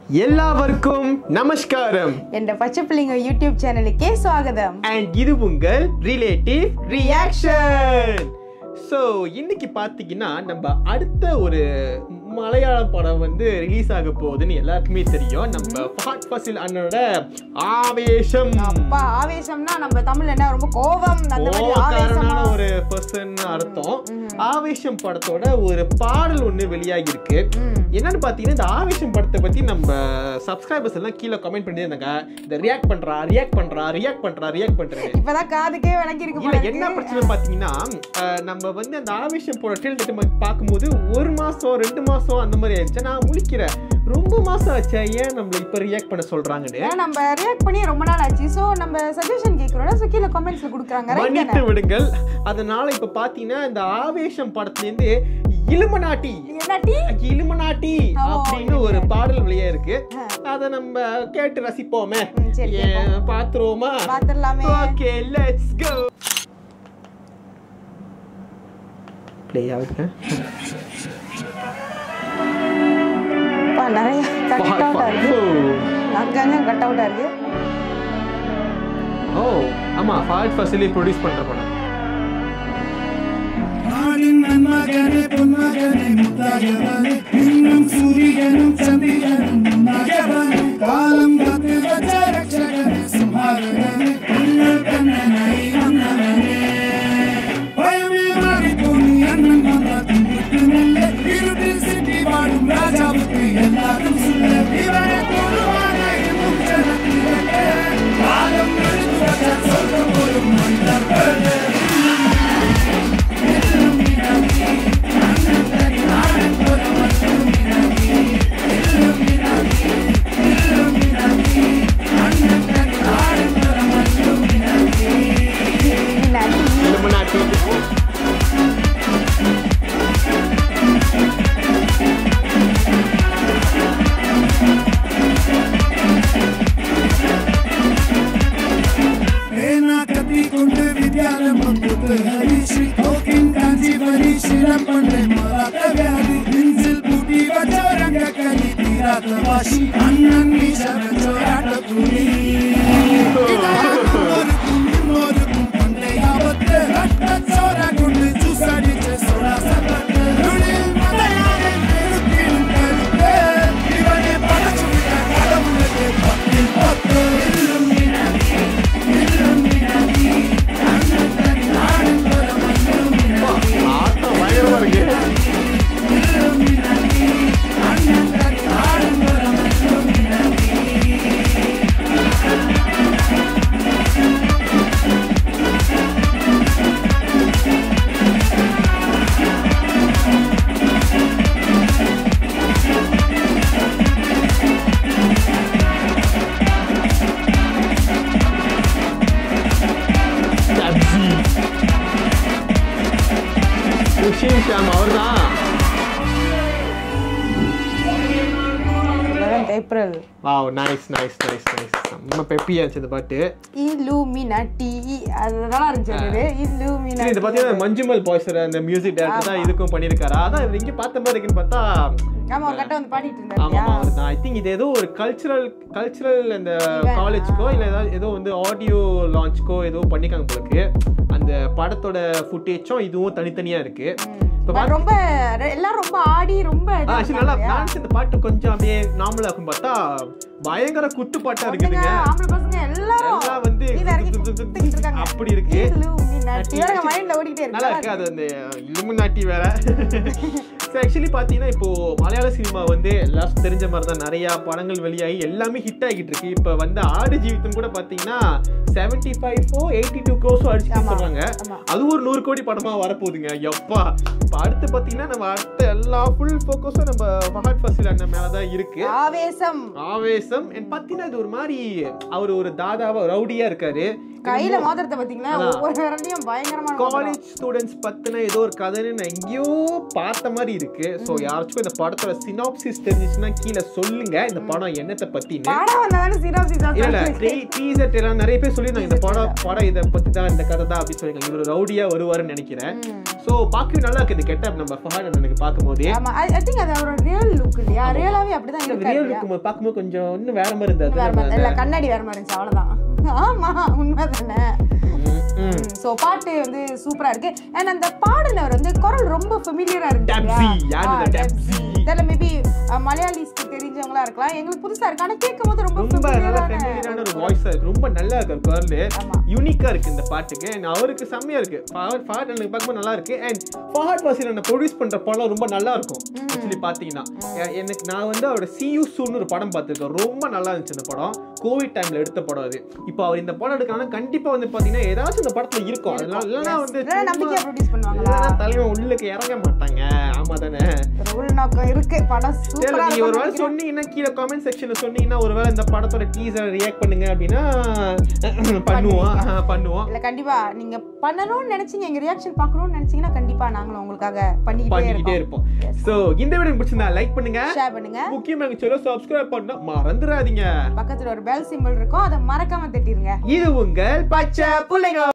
எல்லாருக்கும் நமஸ்காரம் என்ற பச்சை பிள்ளைங்க யூடியூப் சேனலுக்கே சுவாகதம் அண்ட் இது உங்கள் ரிலேட்டிவ் ரியாக்ஷன் ஸோ இன்னைக்கு பார்த்தீங்கன்னா நம்ம அடுத்த ஒரு மலையாளம் படம் வந்து ரிலீஸ் ஆக போகுதுன்னு எல்லாருக்குமே தெரியும் நம்ம ஃபஹத் ஃபசில் அண்ணனோட ஆவேசம் அப்பா ஆவேசம்னா நம்ம தமிழ்ல என்ன ரொம்ப கோபம் அந்த மாதிரி ஆவேசமா கோவக்காரனான ஒரு பர்சன் அர்த்தம் ஆவேசம் படத்தோட ஒரு பாடல் ஒண்ணு வெளியாகி இருக்கு ம். என்னன்னு பாத்தீங்கன்னா இந்த ஆவேசம் படத்தை பத்தி நம்ம சப்ஸ்கிரைபர்ஸ் எல்லாம் கீழே கமெண்ட் பண்ணி இருந்தாங்க இந்த ரியாக்ட் பண்றா ரியாக்ட் பண்றா ரியாக்ட் பண்றா ரியாக்ட் பண்றேன் இப்பதான் காதுக்கே விளக்கி இருக்கு இல்ல போல என்ன இருக்கு. பிரச்சனை பாத்தீங்கன்னா அஹ், நம்ம வந்து அந்த ஆவேசம் போட ட்ரெயில் பார்க்கும்போது ஒரு மாசம் ரெண்டு மாசம் அந்த மாதிரி ஆயிடுச்சு நான் முழிக்கிறேன் ரொம்ப மாசம் ஆச்சா ஏன் நம்மள இப்ப ரியாக்ட் பண்ண சொல்றாங்கன்னு ஏன்னா நம்ம ரியாக்ட் பண்ணி ரொம்ப நாள் ஆச்சு சோ நம்ம சஜஷன் கேக்குறோம்ல சோ கீழ கமெண்ட்ஸ்ல குடுக்குறாங்க ரைட் மன்னித்து விடுங்கள் அதனால இப்ப பாத்தீங்கன்னா இந்த ஆவேசம் படத்துல இருந்து இலுமநாட்டி என்னடி இலுமநாட்டி ஓ, அப்படின்னு ஒரு பாடல் வெளியே இருக்கு அத நம்ம கேட்டு ரசிப்போமே ம், சரி, ஏன், பாத்துருவோமா பாத்துடலாமே ஓகே லெட்ஸ் கோ ப்ளே ஆகுது அப்பா, நிறைய கட் அவுட்டா இருக்கு அங்கங்க கட் அவுட்டா இருக்கு ஓ ஆமா ஃபாட் ஃபசிலி ப்ரொடியூஸ் பண்ற படம் நாடின் நன்மகனே பொன்மகனே முத்தாகவனே இன்னும் சூரியனும் சந்திரனும் முன்னாகவனே காலம் காத்து வச்ச ரட்சகனே சுமாரகனே உன்னல் கண்ணனை வந்தவனே பயமே மாறி போனி அண்ணன் வந்தா தும்பிட்டு மெல்ல இருட்டில் சிட்டி வாழும் ராஜாவுக்கு எல்லாரும் சொல்ல இவனை தொழுவான இன்னும் ஜனத்திலே காலம் எடுத்து வச்ச சொல்ல போலும் மன்னர்களே இல்லாட்டி இலுமநாட்டி பேனா கத்தி கொண்டு வித்யாரம்பம் புத்து ஹரிஷி கோக்கின் காஞ்சி வரி சிரம் பண்டை மராத்த வியாதி நெஞ்சில் பூட்டி வச்சோரங்க கலி தீராத வாசி அண்ணன் நீச்சர சோராட்ட புலி இன்னொருக்கும் இன்னொருக்கும் பண்டை ஆபத்து ரத்த சோர கொண்டு ஜூசடிச்ச சோடா சத்தத்து நுழில் மலையான நெருப்பிலும் கருத்து இவனை படைச்சு விட்ட கடவுளுக்கு பத்தில் பத்து எல்லும் ஆட்டம் பயங்கரமா இருக்கு சுஷீல் ஷாம் அவர்தான் eleventh April wow nice nice nice nice செம்ம பெப்பியாச்சு இந்த பாட்டு இல்லூமினாட்டி அது நல்லா இருந்துச்சு அது சரி, இது இல்லூமினாட்டி பாத்தீங்கன்னா மஞ்சுமல் பாய்ஸ் அந்த மியூசிக் டைரக்டர் தான் இதுக்கும் பண்ணிருக்காரு அதான் இது இங்க பார்த்த மாதிரி இருக்குன்னு பார்த்தா ஆமா ஒரு கட்ட வந்து பாடிட்டு ஆமா இருந்தாரு ஐ திங்க் இது ஏதோ ஒரு கல்ச்சுரல் கல்ச்சுரல் அந்த காலேஜ்க்கோ இல்ல ஏதாவது ஏதோ வந்து ஆடியோ லான்ச்க்கோ ஏதோ பண்ணிருக்காங்க போலக்கு அந்த படத்தோட ஃபுட்டேஜும் இதுவும் தனித்தனியா இருக்கு இப்ப பட் ரொம்ப ரெ- எல்லாரும் ரொம்ப ஆடி ரொம்ப இதா ஆக்சுவலி நல்லா இருந்தாங்க இல்லையா? டான்ஸ் இந்த பாட்டு கொஞ்சம் அப்படியே நார்மலா இருக்கும் பார்த்தா பயங்கர குத்து பாட்டா பொண்ணுங்க, இருக்குதுங்க ஆம்பளை பசங்க எல்லாரும் எல்லாம் வந்து கீழ இறங்கி சுத்திக்கிட்டு இருக்காங்க. அப்படி இருக்கு இல்லூமினாட்டி. இவனுங்க mindல ஓடிக்கிட்டே இருக்கு. நல்லா இருக்கு அது அந்த இலுமினாட்டி வேற ஸோ ஆக்சுவலி பார்த்தீங்கன்னா இப்போ மலையாள சினிமா வந்து எல்லாருக்கும் தெரிஞ்ச மாதிரி தான் நிறைய படங்கள் வெளியாகி எல்லாமே ஹிட் ஆகிட்டு இருக்கு இப்போ வந்து ஆடு ஜீவிதம் கூட பார்த்தீங்கன்னா seventy five four eighty two க்ரோஸும் அடிச்சு ஆமா, சொல்றாங்க ஆமா. அது ஒரு நூறு கோடி படமா வரப்போகுதுங்க எப்பா இப்போ அடுத்து பார்த்தீங்கன்னா நம்ம அடுத்த எல்லா ஃபுல் ஃபோக்கஸும் நம்ம ஃபஹத் ஃபசில் அண்ணன் மேலே தான் இருக்கு ஆவேசம் ஆவேசம் ஹேண்ட்ஸம் அண்ட் பாத்தீங்கன்னா இது ஒரு மாதிரி அவர் ஒரு தாதாவா ரவுடியா இருக்காரு கையில மோதிரத்தை பாத்தீங்களா ஒவ்வொரு விரலையும் பயங்கரமான மோதிரம். காலேஜ் ஸ்டூடெண்ட்ஸ் பத்தின ஏதோ ஒரு கதைன்னு நான் எங்கேயோ பார்த்த மாதிரி இருக்கு சோ யாராச்சும் இந்த படத்தோட சினாப்சிஸ் தெரிஞ்சுச்சுன்னா கீழே சொல்லுங்க இந்த படம் என்னத்தை பத்தின்னு படம் வந்தாதானே சினாப்சிஸ் இல்ல டீசர் எல்லாம் நிறைய பேர் சொல்லியிருந்தாங்க இந்த படம் படம் இதை பத்தி தான் இந்த கதை தான் அப்படின்னு சொல்லியிருக்காங்க இவர் ரவுடியா வருவாருன்னு நினைக்கிறேன் சோ பார்க்கவே நல்லா இருக்கு இந்த கெட்டப் நம்ம ஃபஹாட் எனக்கு பார்க்கும்போது ஆமா ஐ திங்க் அது அவரோட ரியல் லுக் இல்லையா ரியலாவே அப்படிதான் இருக்காரு ரியல் இல்லையா? இருக்கும்போது பார்க்கும்போது கொஞ்சம் இன்னும் வேற மாதிரி இருந்தது வேற மாதிரி- இல்ல கண்ணாடி வேற மாதிரி இருந்துச்சு அவ்வளவுதான் ஆமா உண்மைதானே ம், ம். சோ பாட்டு வந்து சூப்பரா இருக்கு அண்ட் அந்த பாடினவர் வந்து குரல் ரொம்ப ஃபெமிலியரா இருக்கு Debsy. யாரு இந்த Debsy? தெரியல மேபி மலையாளிஸ்க்கு தெரிஞ்சவங்களா இருக்கலாம் எங்களுக்கு புதுசா இருக்கு ஆனா கேட்கும் போது ரொம்ப ரொம்ப நல்ல ஃபெமிலியரான ஃபெமிலியரான ஒரு வாய்ஸா இருக்கு ரொம்ப நல்லா இருக்கு குரல் ஆமா. யூனிக்கா இருக்கு இந்த பாட்டுக்கு and அவருக்கு செம்மையா இருக்கு ஃபஹத் ஃபஹத் எனக்கு பார்க்கும்போது நல்லா இருக்கு அண்ட் ஃபஹத் வாசில் நான் ப்ரொடியூஸ் பண்ற படம் ரொம்ப நல்லா இருக்கும் ஆக்சுவலி பாத்தீங்கன்னா எ- எனக்கு நான் வந்து அவரோட சியூ சூன்னு ஒரு படம் பார்த்திருக்கேன் ரொம்ப நல்லா இருந்துச்சு இந்த படம் கோவிட் டைம்ல எடுத்த படம் அது இப்போ அவர் இந்த படம் எடுக்கணும்னா கண்டிப்பா வந்து பாத்தீங்கன்னா ஏதாச்சும் இந்த படத்துல இருக்கும் அதனால இல்லைன்னா வந்து இல்லைன்னா நம்பிக்கையா ப்ரொடியூஸ் பண்ணுவாங்களா இல்லைன்னா தலைவன் உள்ளுக்கு இறங்க மாட்டாங்க ஆமா தானே ஒரு உள்நோக்கம் இருக்கு படம் சரி, சூப்பரா நீங்க ஒரு வேளை இருக்கும் சொன்னீங்கன்னா கீழே கமெண்ட் செக்ஷன்ல சொன்னீங்கன்னா ஒருவேளை இந்த படத்தோட டீசர் ரியாக்ட் பண்ணுங்க அப்படின்னா பண்ணுவோம் ஆஹா, பண்ணுவோம் இல்ல கண்டிப்பா நீங்க பண்ணணும்னு நினைச்சீங்க எங்க ரியாக்ஷன் பார்க்கணும்னு நினைச்சீங்கன்னா கண்டிப்பா நாங்களும் உங்களுக்காக பண்ணிக்கிட்டே பண்ணிக்கிட்டே இருப்போம் இருப்போம் சோ இந்த வீடியோ பிடிச்சிருந்தா லைக் பண்ணுங்க ஷேர் பண்ணுங்க முக்கியமா எங்க சொல்ல சப்ஸ்கிரைப் பண்ண மறந்துடாதீங்க பக்கத்துல ஒரு பெல் சிம்பிள் இருக்கும் அதை மறக்காம தட்டிருங்க இது உங்கள் பச்சை பிள்ளைங்க